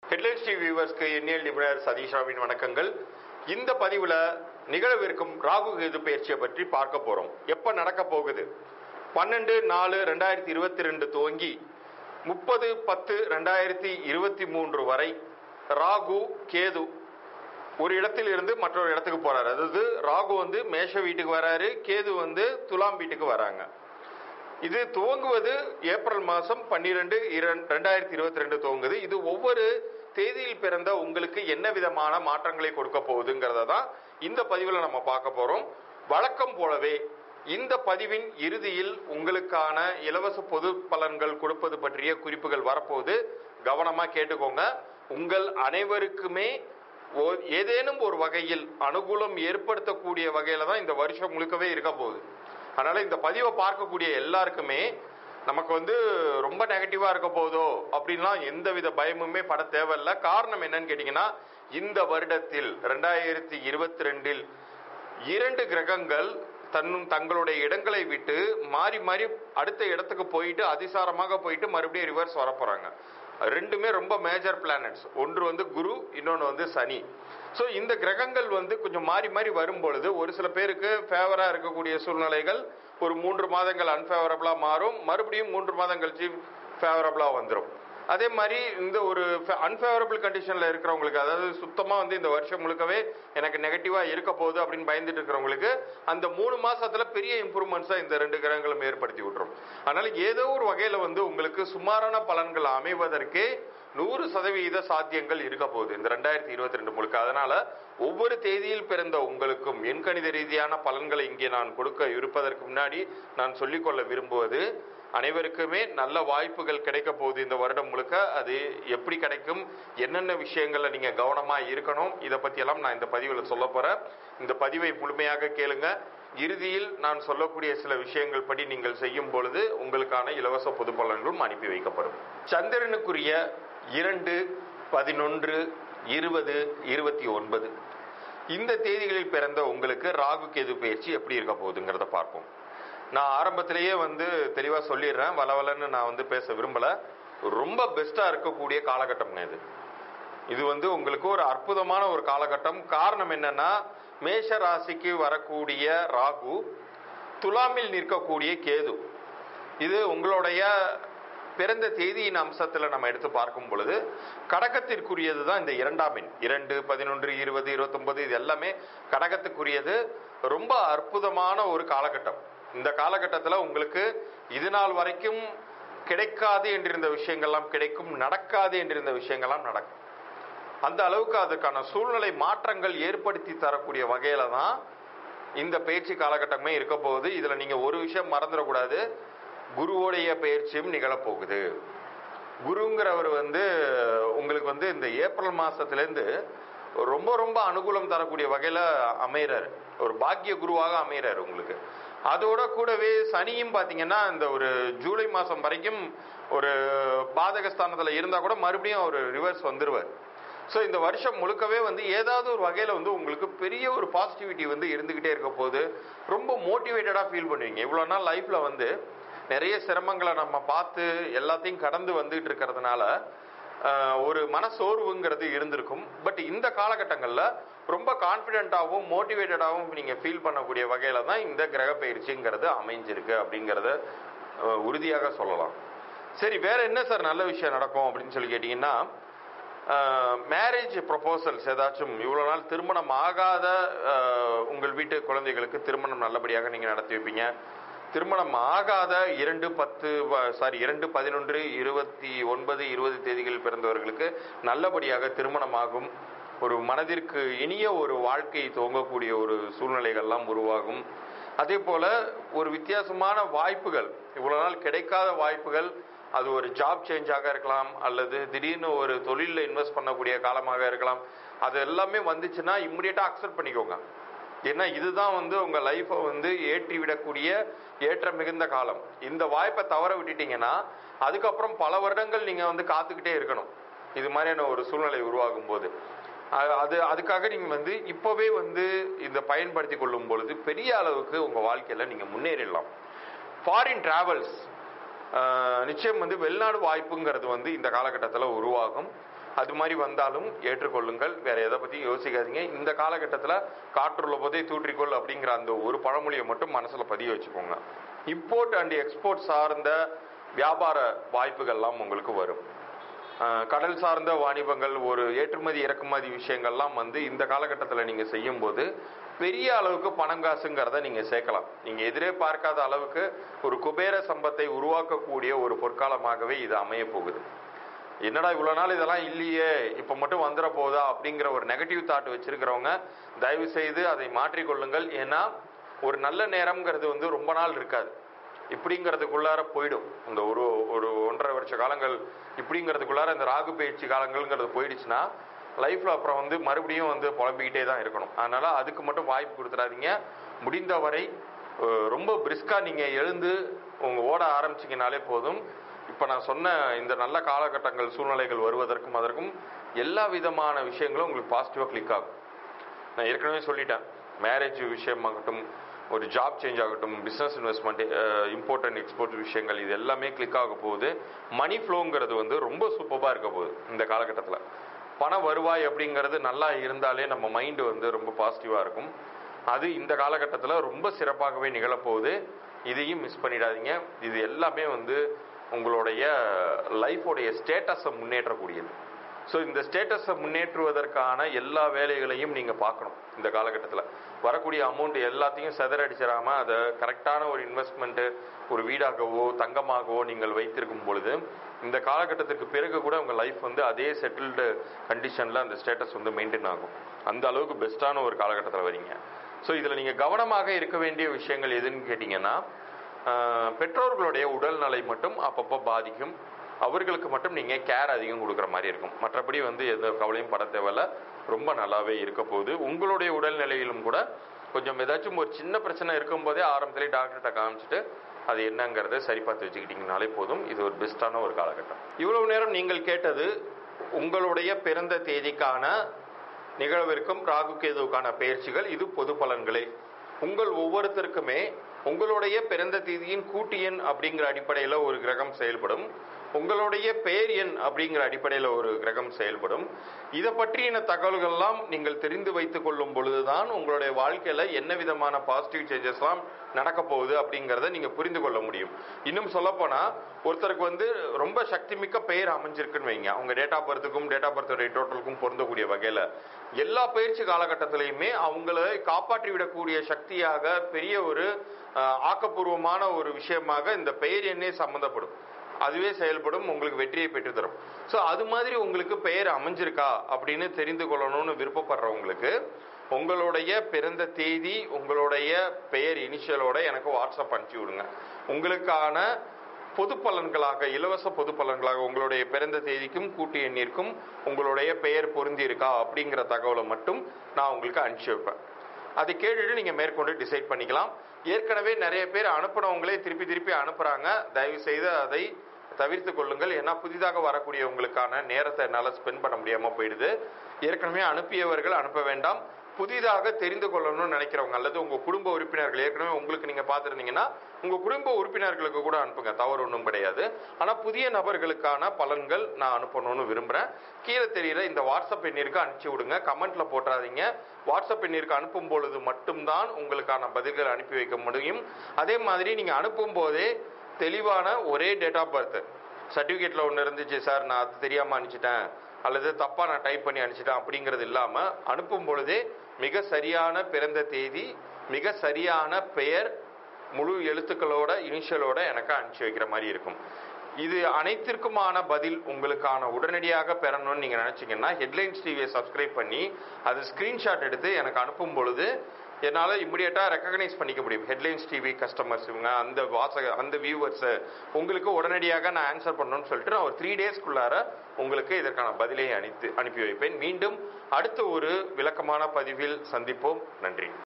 headlines TV வியூவர்ஸ்க்கு எண்ணியல் நிபுணர் சதீஷாவின் வணக்கங்கள் இந்த பதிவுல நிகழவிருக்கும் ராகு கேது பயிற்சியை பற்றி பார்க்க போறோம் எப்ப நடக்க போகுது பன்னெண்டு நாலு ரெண்டாயிரத்தி இருபத்தி ரெண்டு துவங்கி முப்பது பத்து ரெண்டாயிரத்தி இருபத்தி மூன்று வரை ராகு கேது ஒரு இடத்தில் இருந்து மற்றொரு இடத்துக்கு போறாரு அதாவது ராகு வந்து மேஷ வீட்டுக்கு வராரு கேது வந்து துலாம் வீட்டுக்கு வராங்க இது துவங்குவது ஏப்ரல் மாதம் பன்னிரெண்டு ரெண்டாயிரத்தி இருபத்தி ரெண்டு துவங்குது இது ஒவ்வொரு தேதியில் பிறந்த உங்களுக்கு என்ன விதமான மாற்றங்களை கொடுக்க போகுதுங்கிறத தான் இந்த பதிவில் நம்ம பார்க்க போறோம் வழக்கம் போலவே இந்த பதிவின் இறுதியில் உங்களுக்கான இலவச பொது பலன்கள் கொடுப்பது பற்றிய குறிப்புகள் வரப்போகுது கவனமா கேட்டுக்கோங்க உங்கள் அனைவருக்குமே ஓ- ஏதேனும் ஒரு வகையில் அனுகூலம் ஏற்படுத்தக்கூடிய வகையில தான் இந்த வருஷம் முழுக்கவே இருக்க போகுது அதனால இந்த பதிவை பார்க்கக்கூடிய எல்லாருக்குமே நமக்கு வந்து ரொம்ப நெகட்டிவா இருக்க போதோ அப்படின்லாம் எந்தவித பயமுமே பட தேவையில்ல காரணம் என்னன்னு கேட்டீங்கன்னா இந்த வருடத்தில் ரெண்டாயிரத்தி இருபத்தி ரெண்டில் இரண்டு கிரகங்கள் தன்னும் தங்களுடைய இடங்களை விட்டு மாறி மாறி அடுத்த இடத்துக்கு போயிட்டு அதிசாரமாக போயிட்டு மறுபடியும் ரிவர்ஸ் வர போறாங்க ரெண்டுமே ரொம்ப மேஜர் பிளானட்ஸ் ஒன்று வந்து குரு இன்னொன்று வந்து சனி ஸோ இந்த கிரகங்கள் வந்து கொஞ்சம் மாறி மாறி வரும் பொழுது ஒரு சில பேருக்கு ஃபேவராக இருக்கக்கூடிய சூழ்நிலைகள் ஒரு மூன்று மாதங்கள் அன்ஃபேவரபிளாக மாறும் மறுபடியும் மூன்று மாதம் கழிச்சு ஃபேவரபிளாக வந்துடும் அதே மாதிரி இந்த ஒரு அன்ஃபேவரபிள் கண்டிஷனில் இருக்கிறவங்களுக்கு அதாவது சுத்தமாக வந்து இந்த வருஷம் முழுக்கவே எனக்கு நெகட்டிவாக இருக்க போகுது அப்படின்னு பயந்துட்டு இருக்கிறவங்களுக்கு அந்த மூணு மாசத்துல பெரிய இம்ப்ரூவ்மெண்ட்ஸாக இந்த ரெண்டு கிரகங்களும் ஏற்படுத்தி விட்டுரும் அதனால ஏதோ ஒரு வகையில் வந்து உங்களுக்கு சுமாரான பலன்கள் அமைவதற்கே நூறு சதவீத சாத்தியங்கள் இருக்க போகுது இந்த ரெண்டாயிரத்தி இருபத்தி ரெண்டு முழுக்க அதனால ஒவ்வொரு தேதியில் பிறந்த உங்களுக்கும் எண்கணித ரீதியான பலன்களை இங்கே நான் கொடுக்க இருப்பதற்கு முன்னாடி நான் சொல்லிக்கொள்ள விரும்புவது அனைவருக்குமே நல்ல வாய்ப்புகள் கிடைக்க போகுது இந்த வருடம் முழுக்க அது எப்படி கிடைக்கும் என்னென்ன விஷயங்கள்ல நீங்க கவனமா இருக்கணும் இதை பத்தி எல்லாம் நான் இந்த பதிவில் சொல்ல போறேன் இந்த பதிவை முழுமையாக கேளுங்க இறுதியில் நான் சொல்லக்கூடிய சில விஷயங்கள் படி நீங்கள் செய்யும் பொழுது உங்களுக்கான இலவச பொது பலன்களும் அனுப்பி வைக்கப்படும் சந்திரனுக்குரிய இரண்டு பதினொன்று இருபது இருபத்தி ஒன்பது இந்த தேதிகளில் பிறந்த உங்களுக்கு ராகு கேது பயிற்சி எப்படி இருக்க போகுதுங்கிறத பார்ப்போம் நான் ஆரம்பத்திலேயே வந்து தெளிவாக சொல்லிடுறேன் வளவலன்னு நான் வந்து பேச விரும்பல ரொம்ப பெஸ்டா இருக்கக்கூடிய காலகட்டம்ங்க இது இது வந்து உங்களுக்கு ஒரு அற்புதமான ஒரு காலகட்டம் காரணம் என்னன்னா மேஷ ராசிக்கு வரக்கூடிய ராகு துலாமில் நிற்கக்கூடிய கேது இது உங்களுடைய பிறந்த தேதியின் அம்சத்துல நம்ம எடுத்து பார்க்கும் பொழுது கடகத்திற்குரியது தான் இந்த இரண்டாம் எண் இரண்டு பதினொன்று இருபது இருபத்தொன்பது இது எல்லாமே கடகத்துக்குரியது ரொம்ப அற்புதமான ஒரு காலகட்டம் இந்த காலகட்டத்தில் உங்களுக்கு இது நாள் வரைக்கும் கிடைக்காது என்றிருந்த விஷயங்கள்லாம் கிடைக்கும் நடக்காது என்றிருந்த விஷயங்கள்லாம் நடக்கும் அந்த அளவுக்கு அதுக்கான சூழ்நிலை மாற்றங்கள் ஏற்படுத்தி தரக்கூடிய வகையில தான் இந்த பயிற்சி காலகட்டமே இருக்க போகுது இதுல நீங்க ஒரு விஷயம் மறந்துடக்கூடாது குருவுடைய பயிற்சியும் நிகழப்போகுது குருங்கிறவர் வந்து உங்களுக்கு வந்து இந்த ஏப்ரல் மாசத்துலேருந்து ரொம்ப ரொம்ப அனுகூலம் தரக்கூடிய வகையில அமைகிறாரு ஒரு பாக்கிய குருவாக அமைகிறாரு உங்களுக்கு அதோட கூடவே சனியும் பாத்தீங்கன்னா இந்த ஒரு ஜூலை மாசம் வரைக்கும் ஒரு பாதகஸ்தானத்துல இருந்தா கூட மறுபடியும் ஒரு ரிவர்ஸ் வந்துருவார் ஸோ இந்த வருஷம் முழுக்கவே வந்து ஏதாவது ஒரு வகையில் வந்து உங்களுக்கு பெரிய ஒரு பாசிட்டிவிட்டி வந்து இருந்துக்கிட்டே இருக்க போது ரொம்ப மோட்டிவேட்டடாக ஃபீல் பண்ணுவீங்க இவ்வளோ நாள் லைஃப்பில் வந்து நிறைய சிரமங்களை நம்ம பார்த்து எல்லாத்தையும் கடந்து வந்துட்டு இருக்கிறதுனால ஆஹ், ஒரு மனசோர்வுங்கிறது இருந்திருக்கும் பட் இந்த காலகட்டங்களில் ரொம்ப கான்ஃபிடென்ட்டாகவும் மோட்டிவேட்டடாகவும் நீங்கள் ஃபீல் பண்ணக்கூடிய வகையில் தான் இந்த கிரக பயிற்சிங்கிறது அமைஞ்சிருக்கு அப்படிங்கிறத ஆஹ், உறுதியாக சொல்லலாம் சரி வேற என்ன சார் நல்ல விஷயம் நடக்கும் அப்படின்னு சொல்லி கேட்டிங்கன்னா மேரேஜ் ப்ரொபோசல்ஸ் ஏதாச்சும் இவ்வளோ நாள் திருமணம் ஆகாத ஆஹ், உங்கள் வீட்டு குழந்தைகளுக்கு திருமணம் நல்லபடியாக நீங்கள் நடத்தி வைப்பீங்க திருமணம் ஆகாத இரண்டு பத்து சாரி இரண்டு பதினொன்று இருபத்தி ஒன்பது இருபது தேதிகளில் பிறந்தவர்களுக்கு நல்லபடியாக திருமணமாகும் ஒரு மனதிற்கு இனிய ஒரு வாழ்க்கை துவங்கக்கூடிய ஒரு சூழ்நிலைகள்லாம் உருவாகும் அதே போல ஒரு வித்தியாசமான வாய்ப்புகள் இவ்வளவு நாள் கிடைக்காத வாய்ப்புகள் அது ஒரு ஜாப் சேஞ்சாக இருக்கலாம் அல்லது திடீர்னு ஒரு தொழிலில் இன்வெஸ்ட் பண்ணக்கூடிய காலமாக இருக்கலாம் அது எல்லாமே வந்துச்சுன்னா இம்மிடியட்டாக அக்செப்ட் பண்ணிக்கோங்க ஏன்னா இதுதான் வந்து உங்க லைஃப்பை வந்து ஏற்றி விடக்கூடிய ஏற்ற மிகுந்த காலம் இந்த வாய்ப்பை தவற விட்டுட்டீங்கன்னா அதுக்கப்புறம் பல வருடங்கள் நீங்க வந்து காத்துக்கிட்டே இருக்கணும் இது மாதிரியான ஒரு சூழ்நிலை உருவாகும் போது அ- அது அதுக்காக நீங்க வந்து இப்பவே வந்து இந்த பயன்படுத்தி கொள்ளும் பொழுது பெரிய அளவுக்கு உங்க வாழ்க்கையில நீங்க முன்னேறிடலாம் ஃபாரின் டிராவல்ஸ் நிச்சயம் வந்து வெளிநாடு வாய்ப்புங்கிறது வந்து இந்த காலகட்டத்தில் உருவாகும் அது மாதிரி வந்தாலும் ஏற்றுக்கொள்ளுங்கள் வேற எதை பத்தியும் யோசிக்காதீங்க இந்த காலகட்டத்தில் காற்றுள்ள போதே தூற்றிக்கொள் அப்படிங்கிற அந்த ஒரு பழமொழியை மட்டும் மனசுல பதிய வச்சுக்கோங்க இம்போர்ட் அண்ட் எக்ஸ்போர்ட் சார்ந்த வியாபார வாய்ப்புகள்லாம் உங்களுக்கு வரும் அஹ், கடல் சார்ந்த வாணிபங்கள் ஒரு ஏற்றுமதி இறக்குமதி விஷயங்கள்லாம் வந்து இந்த காலகட்டத்தில் நீங்க செய்யும் போது பெரிய அளவுக்கு பணம் காசுங்கிறத நீங்க சேர்க்கலாம் நீங்க எதிரே பார்க்காத அளவுக்கு ஒரு குபேர சம்பத்தை உருவாக்கக்கூடிய ஒரு பொற்காலமாகவே இது அமைய போகுது என்னடா இவ்வளவு நாள் இதெல்லாம் இல்லையே இப்ப மட்டும் வந்துட போதா அப்படிங்கிற ஒரு நெகட்டிவ் தாட் வச்சிருக்கிறவங்க தயவு செய்து அதை மாற்றிக்கொள்ளுங்கள் ஏன்னா ஒரு நல்ல நேரம்ங்கிறது வந்து ரொம்ப நாள் இருக்காது இப்படிங்கிறதுக்குள்ளார போயிடும் இந்த ஒரு ஒரு ஒன்றரை வருஷ காலங்கள் இப்படிங்கிறதுக்குள்ளார இந்த ராகு பயிற்சி காலங்கள்ங்கிறது போயிடுச்சுன்னா லைஃப்ல அப்புறம் வந்து மறுபடியும் வந்து புலம்பிக்கிட்டே தான் இருக்கணும் அதனால அதுக்கு மட்டும் வாய்ப்பு கொடுத்துடாதீங்க முடிந்தவரை அஹ், ரொம்ப பிரிஸ்கா நீங்க எழுந்து உங்க ஓட ஆரம்பிச்சீங்கனாலே போதும் இப்ப நான் சொன்ன இந்த நல்ல காலகட்டங்கள் சூழ்நிலைகள் வருவதற்கும் அதற்கும் எல்லா விதமான விஷயங்களும் உங்களுக்கு பாசிட்டிவா கிளிக் ஆகும் நான் ஏற்கனவே சொல்லிட்டேன் மேரேஜ் விஷயமாகட்டும் ஒரு ஜாப் சேஞ்ச் ஆகட்டும் business investment import and export விஷயங்கள் இது எல்லாமே கிளிக் ஆக போகுது மணி ஃப்ளோங்கிறது வந்து ரொம்ப சூப்பராக இருக்க போகுது இந்த காலகட்டத்தில் பண வருவாய் அப்படிங்கிறது நல்லா இருந்தாலே நம்ம மைண்டு வந்து ரொம்ப பாசிட்டிவாக இருக்கும் அது இந்த காலகட்டத்தில் ரொம்ப சிறப்பாகவே நிகழப்போகுது இதையும் மிஸ் பண்ணிடாதீங்க இது எல்லாமே வந்து உங்களுடைய லைஃபோடைய ஸ்டேட்டஸை முன்னேற்றக்கூடியது ஸோ இந்த ஸ்டேட்டஸை முன்னேற்றுவதற்கான எல்லா வேலைகளையும் நீங்கள் பார்க்கணும் இந்த காலகட்டத்தில் வரக்கூடிய அமௌண்ட் எல்லாத்தையும் செதறடிச்சிடாம அதை கரெக்டான ஒரு இன்வெஸ்ட்மெண்ட்டு ஒரு வீடாகவோ தங்கமாகவோ நீங்கள் வைத்திருக்கும் பொழுது இந்த காலகட்டத்துக்கு பிறகு கூட உங்கள் லைஃப் வந்து அதே செட்டில்டு கண்டிஷனில் அந்த ஸ்டேட்டஸ் வந்து மெயின்டைன் ஆகும் அந்த அளவுக்கு பெஸ்ட்டான ஒரு காலகட்டத்தில் வரீங்க ஸோ இதில் நீங்கள் கவனமாக இருக்க வேண்டிய விஷயங்கள் எதுன்னு கேட்டிங்கன்னா ஆஹ், பெற்றோர்களுடைய உடல்நலை மட்டும் அப்பப்போ பாதிக்கும் அவர்களுக்கு மட்டும் நீங்கள் கேர் அதிகம் கொடுக்குற மாதிரி இருக்கும் மற்றபடி வந்து எந்த கவலையும் பட தேவையில்ல ரொம்ப நல்லாவே இருக்க போகுது உங்களுடைய உடல்நிலையிலும் கூட கொஞ்சம் ஏதாச்சும் ஒரு சின்ன பிரச்சனை இருக்கும்போதே ஆரம்பத்திலே டாக்டர்கிட்ட காமிச்சிட்டு அது என்னங்கிறத சரி பார்த்து வச்சுக்கிட்டீங்கனாலே போதும் இது ஒரு பெஸ்ட்டான ஒரு காலகட்டம் இவ்வளவு நேரம் நீங்கள் கேட்டது உங்களுடைய பிறந்த தேதிக்கான நிகழவிருக்கும் ராகு கேதுவுக்கான பயிற்சிகள் இது பொது பலன்களே உங்கள் ஒவ்வொருத்தருக்குமே உங்களுடைய பிறந்த தேதியின் கூட்டு எண் அப்படிங்கிற அடிப்படையில் ஒரு கிரகம் செயல்படும் உங்களுடைய பெயர் எண் அப்படிங்கிற அடிப்படையில் ஒரு கிரகம் செயல்படும் இதை பற்றின தகவல்கள்லாம் நீங்கள் தெரிந்து வைத்துக் கொள்ளும் பொழுதுதான் உங்களுடைய வாழ்க்கையில என்ன விதமான பாசிட்டிவ் சேஞ்சஸ்லாம் நடக்க போகுது அப்படிங்கிறத நீங்க புரிந்து கொள்ள முடியும் இன்னும் சொல்லப்போனா ஒருத்தருக்கு வந்து ரொம்ப சக்தி மிக்க பெயர் அமைஞ்சிருக்குன்னு வைங்க அவங்க டேட் ஆஃப் பர்த்துக்கும் டேட் ஆஃப் பர்த்துடைய டோட்டலுக்கும் பொருந்தக்கூடிய வகையில எல்லா பயிற்சி காலகட்டத்திலையுமே அவங்களை காப்பாற்றி விடக்கூடிய சக்தியாக பெரிய ஒரு அஹ், ஆக்கப்பூர்வமான ஒரு விஷயமாக இந்த பெயர் எண்ணே சம்பந்தப்படும் அதுவே செயல்படும் உங்களுக்கு வெற்றியை பெற்று தரும் ஸோ அது மாதிரி உங்களுக்கு பெயர் அமைஞ்சிருக்கா அப்படின்னு தெரிந்து கொள்ளணும்னு விருப்பப்படுறவங்களுக்கு உங்களுடைய பிறந்த தேதி உங்களுடைய பெயர் இனிஷியலோட எனக்கு வாட்ஸ்அப் அனுப்பிச்சி விடுங்க உங்களுக்கான பொது பலன்களாக இலவச பொது பலன்களாக உங்களுடைய பிறந்த தேதிக்கும் கூட்டு எண்ணிற்கும் உங்களுடைய பெயர் பொருந்தி இருக்கா அப்படிங்கிற தகவலை மட்டும் நான் உங்களுக்கு அனுப்பிச்சி வைப்பேன் அதை கேட்டுட்டு நீங்க மேற்கொண்டு டிசைட் பண்ணிக்கலாம் ஏற்கனவே நிறைய பேர் அனுப்புனவங்களே திருப்பி திருப்பி அனுப்புறாங்க தயவு செய்து அதை தவிர்த்து கொள்ளுங்கள் ஏன்னா புதிதாக வரக்கூடியவங்களுக்கான நேரத்தை என்னால் ஸ்பெண்ட் பண்ண முடியாம போயிடுது ஏற்கனவே அனுப்பியவர்கள் அனுப்ப வேண்டாம் புதிதாக தெரிந்து கொள்ளணும்னு நினைக்கிறவங்க அல்லது உங்க குடும்ப உறுப்பினர்கள் ஏற்கனவே உங்களுக்கு நீங்க பார்த்துருந்தீங்கன்னா உங்க குடும்ப உறுப்பினர்களுக்கு கூட அனுப்புங்க தவறு ஒன்றும் கிடையாது ஆனா புதிய நபர்களுக்கான பலன்கள் நான் அனுப்பணும்னு விரும்புறேன் கீழே தெரியுற இந்த வாட்ஸ்அப் எண்ணிற்கு அனுப்பிச்சு விடுங்க கமெண்ட்ல போட்டுறாதீங்க வாட்ஸ்அப் எண்ணிற்கு அனுப்பும் பொழுது மட்டும்தான் உங்களுக்கான பதில்கள் அனுப்பி வைக்க முடியும் அதே மாதிரி நீங்க அனுப்பும் போதே தெளிவான ஒரே டேட் ஆஃப் பர்த் சர்டிஃபிகேட்ல ஒன்று இருந்துச்சு சார் நான் அது தெரியாம அனுப்பிச்சிட்டேன் அல்லது தப்பா நான் டைப் பண்ணி அனுப்பிச்சிட்டேன் அப்படிங்கிறது இல்லாம அனுப்பும் பொழுதே மிக சரியான பிறந்த தேதி மிக சரியான பெயர் முழு எழுத்துக்களோட இனிஷியலோட எனக்கு அனுப்பிச்சு வைக்கிற மாதிரி இருக்கும் இது அனைத்திற்குமான பதில் உங்களுக்கான உடனடியாக பெறணும்னு நீங்க நினைச்சீங்கன்னா ஹெட்லைன்ஸ் டிவியை சப்ஸ்கிரைப் பண்ணி அது ஸ்கிரீன்ஷாட் எடுத்து எனக்கு அனுப்பும் பொழுது என்னால் இமிடியேட்டாக ரெக்கக்னைஸ் பண்ணிக்க முடியும் ஹெட்லைன்ஸ் டிவி கஸ்டமர்ஸ் இவங்க அந்த வாசக அந்த வியூவர்ஸை உங்களுக்கு உடனடியாக நான் ஆன்சர் பண்ணணும்னு சொல்லிட்டு நான் ஒரு த்ரீ டேஸ்க்குள்ளார உங்களுக்கு இதற்கான பதிலை அனுப்பி அனுப்பி வைப்பேன் மீண்டும் அடுத்த ஒரு விளக்கமான பதிவில் சந்திப்போம் நன்றி